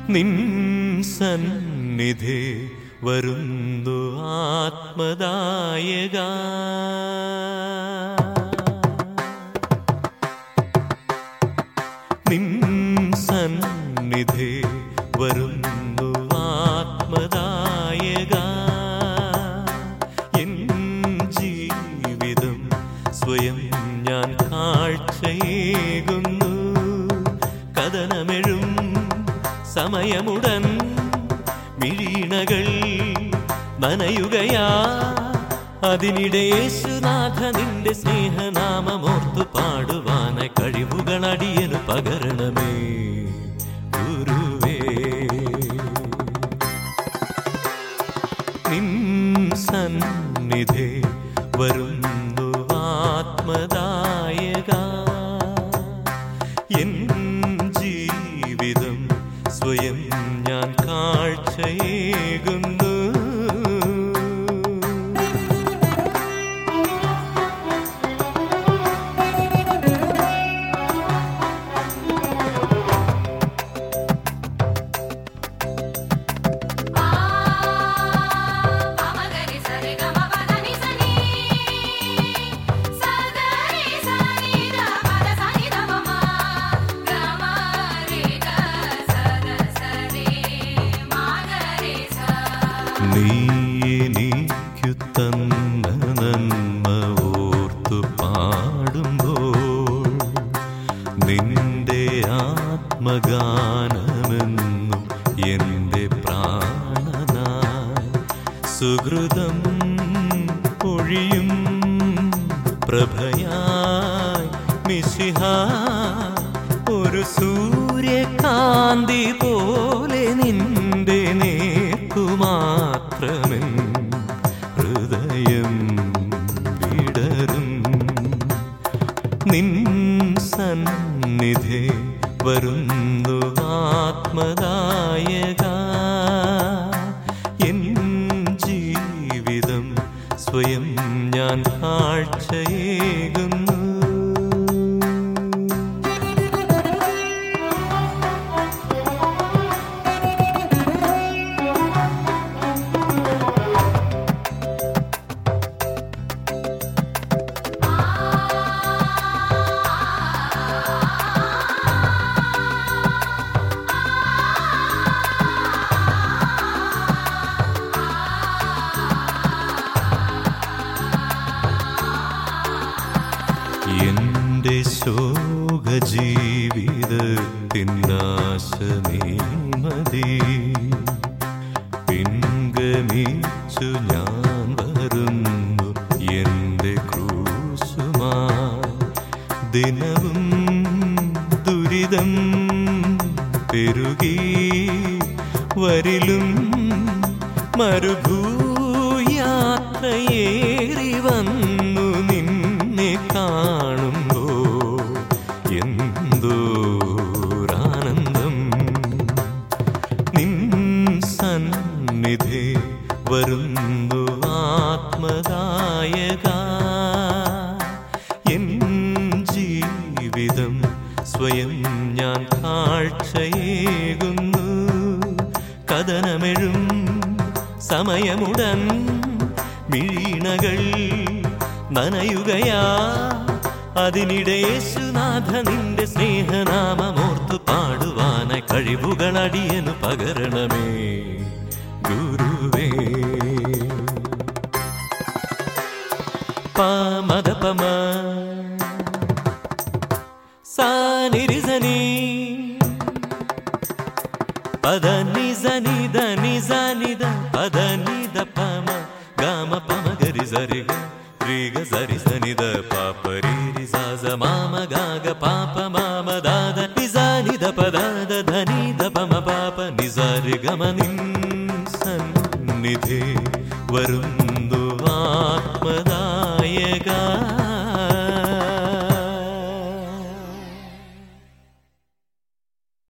നിൻ സന്നിധി വരുന്നു ആത്മദായക നിൻ സന്നിധി വരുന്നു ആത്മദായക എൻ ജീവിതം സ്വയം ഞാൻ കാഴ്ചയേകുന്നു കഥനമെഴും സമയമുടൻ മിഴീണകൾ നനയുകയാ അതിനിടെ യേശുനാഥ നിന്റെ സ്നേഹനാമമോർത്തു പാടുവാനായി കഴിവുകൾ അടിയനു പകരണമേ ഗുരുവേ നിൻ സന്നിധി വരുന്നു ആത്മദായക എൻ ജീവിതം സ്വയം ഞാൻ കാഴ്ചയേകുന്നു పమగరి సరి గమ పదని సని సగరి సని ద పద సని ద మమ గమ రి గ సద సరి మాగరి స നീ എനിക്കു തന്ന നന്മ ഓർത്തു പാടുമ്പോൾ നിന്റെ ആത്മഗാനമെന്നും എൻ്റെ പ്രാണനായി സുഹൃതം ഒഴിയും പ്രഭയായി മിശിഹ ഒരു സൂര്യകാന്തി പോലെ നിന്റെ നേർക്കുമാത്രമെൻ ഹൃദയം വിടരും നിൻ സന്നിധി വരുന്നു ആത്മദായക എൻ ജീവിതം സ്വയം ഞാൻ കാഴ്ചയേകുന്നു എന്റെ ശോക ജീവിതത്തിനാശമേ മതി പിൻഗമിച്ചു ഞാൻ വരുന്നു എന്റെ ക്രൂശുമായി ദിനവും ദുരിതം പെരുകി വരിലും മരുഭൂയാത്രയേറി വന്നു നിന്നെ കാണുമ്പോ എന്തോരാനന്ദം നിൻ സന്നിധി വരുന്നു ആത്മദായക എൻ ജീവിതം സ്വയം ഞാൻ കാഴ്ചയേകുന്നു കഥനമെഴും സമയമുടൻ മിഴീണകൾ നനയുകയാ അതിനിടെ യേശുനാഥ നിന്റെ സ്നേഹനാമമോർത്തു പാടുവാനായി കഴിവുകൾ അടിയനു പകരണമേ ഗുരുവേ പാമദപമ സാനിരിസനി പദ നിസ നിദ നിസ നിദ പദ നിദ പമ ഗാമ പമ ഗരി സരി ഗ രി ഗ സരി സനി ദ പാപ രി രി സ സ മാമ ഗാഗ പാപ മാമ ദാദ നിസ നിദ പദ ദ ധ നി ദ പമ പാപ നിസ രി ഗമ നിൻ സന്നിധി വരുന്നു